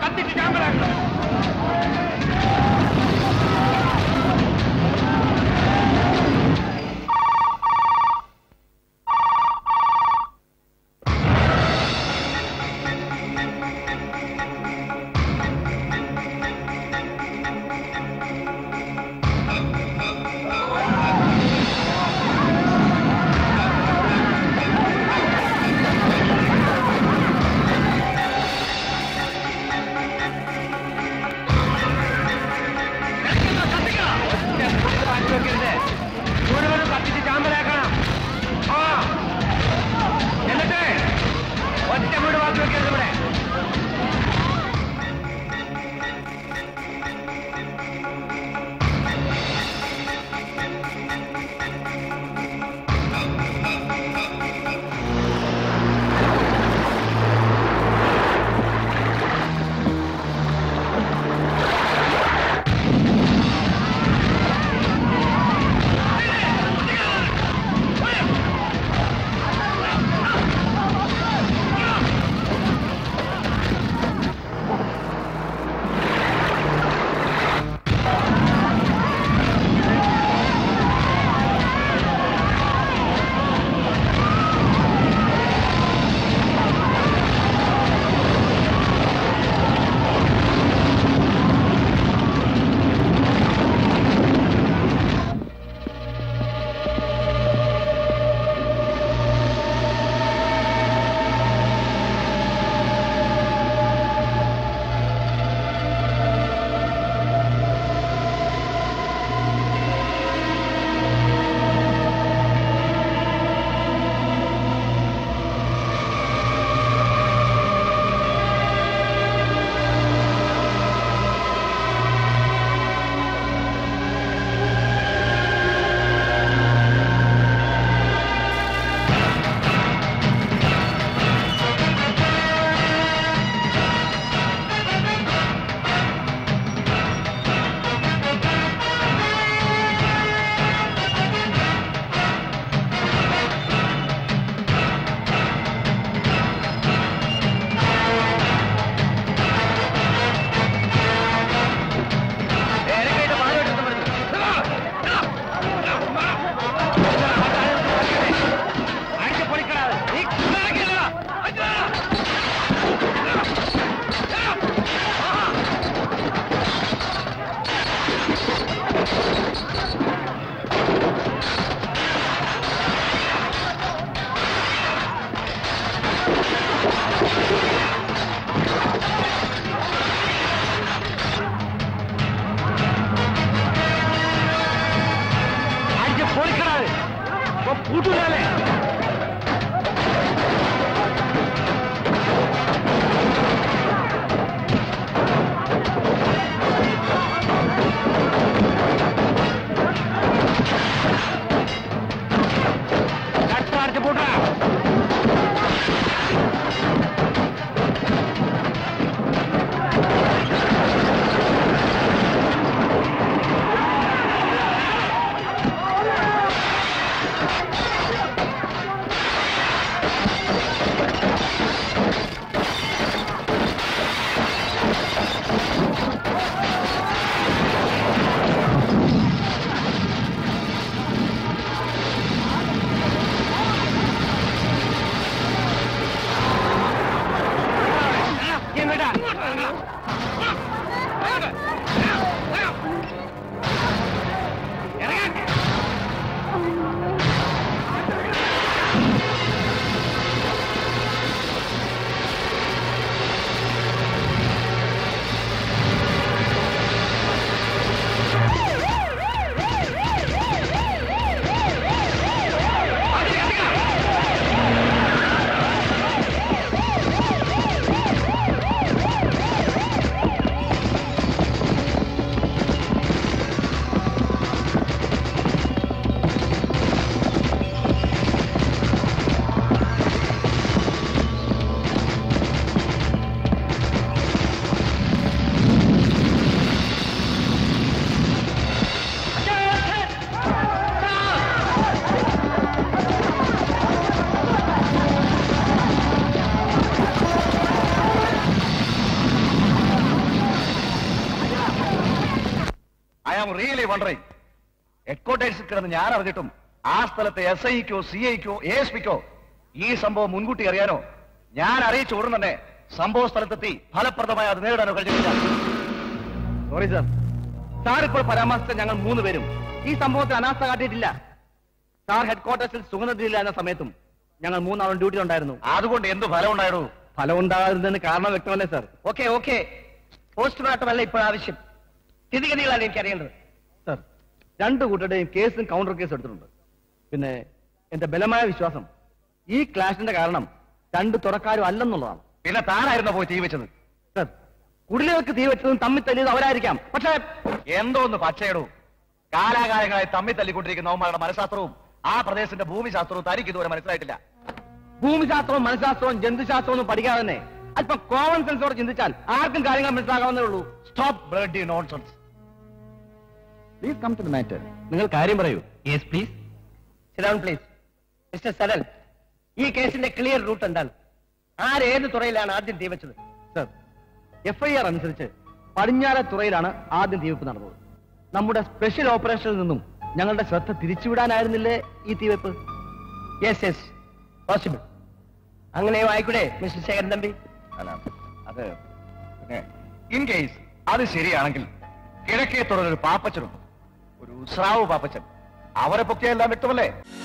കത്തിച്ച് ചാമ്പലാക്കണം മുഴുവനും കത്തിച്ച് ചാമ്പലാക്കണം ആ എന്നിട്ട് ഒറ്റ വീട് ബാക്കി വെക്കരുത് ഇവിടെ പൂട്ടൂലേ കട്ടടച്ച് പൂട്ടാ എങ്ങോട്ടാ ആം റിയലി വണ്ടറിങ് ഹെഡ്ക്വാർട്ടേഴ്സിൽ കിടന്ന് ഞാൻ അറിഞ്ഞിട്ടും ആ സ്ഥലത്തെ എസ് ഐക്കോ സി ഐക്കോ എ എസ് പിക്കോ ഈ സംഭവം മുൻകൂട്ടി അറിയാനോ ഞാൻ അറിയിച്ച ഉടൻ തന്നെ സംഭവ സ്ഥലത്തെത്തി ഫലപ്രദമായി അത് നേരിടാനോ കഴിഞ്ഞിട്ടില്ല സോറി സർ സാർ ഇപ്പോൾ പരാമർശിച്ച ഞങ്ങൾ മൂന്ന് പേരും ഈ സംഭവത്തിൽ അനാസ്ഥ കാട്ടിയിട്ടില്ല സാർ ഹെഡ്ക്വാർട്ടേഴ്സിൽ സുഗന്ധത്തിലില്ല എന്ന സമയത്തും ഞങ്ങൾ മൂന്നാളും ഡ്യൂട്ടിയിലുണ്ടായിരുന്നു അതുകൊണ്ട് എന്ത് ഫലം ഉണ്ടായിടൂ ഫലം ഉണ്ടാകുന്നതിന് കാരണം വ്യക്തമല്ലേ സർ ഓക്കെ ഓക്കെ പോസ്റ്റ്മോർട്ടം അല്ല ഇപ്പോൾ ആവശ്യം സ്ഥിതിഗതികളാണ് എനിക്ക് അറിയേണ്ടത് സർ രണ്ടു കൂട്ടരുടെയും കേസും കൗണ്ടർ കേസും എടുത്തിട്ടുണ്ട് പിന്നെ എന്റെ ബലമായ വിശ്വാസം ഈ ക്ലാഷിന്റെ കാരണം രണ്ട് തുറക്കാരും അല്ലെന്നുള്ളതാണ് പിന്നെ താനായിരുന്നോ പോയി തീ വെച്ചത് സർ കുടിലുകൾക്ക് തീ വെച്ചതും തമ്മിൽ തല്ലിയതും അവരായിരിക്കാം പക്ഷേ എന്തോന്ന് പച്ചയിടൂ കാലാകാലങ്ങളായി തമ്മിൽ തല്ലിക്കൊണ്ടിരിക്കുന്ന അവന്മാരുടെ മനഃശാസ്ത്രവും ആ പ്രദേശത്തിന്റെ ഭൂമിശാസ്ത്രവും തനിക്ക് ഇതുവരെ മനസ്സിലായിട്ടില്ല ഭൂമിശാസ്ത്രവും മനഃശാസ്ത്രവും ജന്തുശാസ്ത്രവും ഒന്നും പഠിക്കാതെ തന്നെ അല്പം കോമൺ സെൻസോടെ ചിന്തിച്ചാൽ ആർക്കും കാര്യങ്ങൾ മനസ്സിലാകാവുന്നേ ഉള്ളൂ stop bloody nonsense please come to the matter നിങ്ങൾ കാര്യം പറയൂ yes please sit down please mister Saral ഈ കേസിന്റെ ക്ലിയർ റൂട്ട് എന്താണ് ആരേത് തുറയിലാണ് ആദ്യം തീ വെച്ചത് സർ എഫ് ഐ ആർ അനുസരിച്ച് പടിഞ്ഞാറെ തുറയിലാണ് ആദ്യം തീവെപ്പ് നടന്നത് നമ്മുടെ സ്പെഷ്യൽ ഓപ്പറേഷനിൽ നിന്നും ഞങ്ങളുടെ ശ്രദ്ധ തിരിച്ചുവിടാനായിരുന്നില്ലേ ഈ തീവെപ്പ് യെസ് യെസ് പോസിബിൾ അങ്ങനെയോ ആയിക്കൂടെ മിസ്റ്റർ ശേഖരൻ തമ്പി അല്ല അത് പിന്നെ ഇൻ കേസ് അത് ശരിയാണെങ്കിൽ കിഴക്കേ തുറന്നൊരു പാപ്പച്ചനുണ്ട് ഒരു സ്രാവ് പാപ്പച്ചൻ അവരെ പൊക്കിയെല്ലാം വ്യക്തമല്ലേ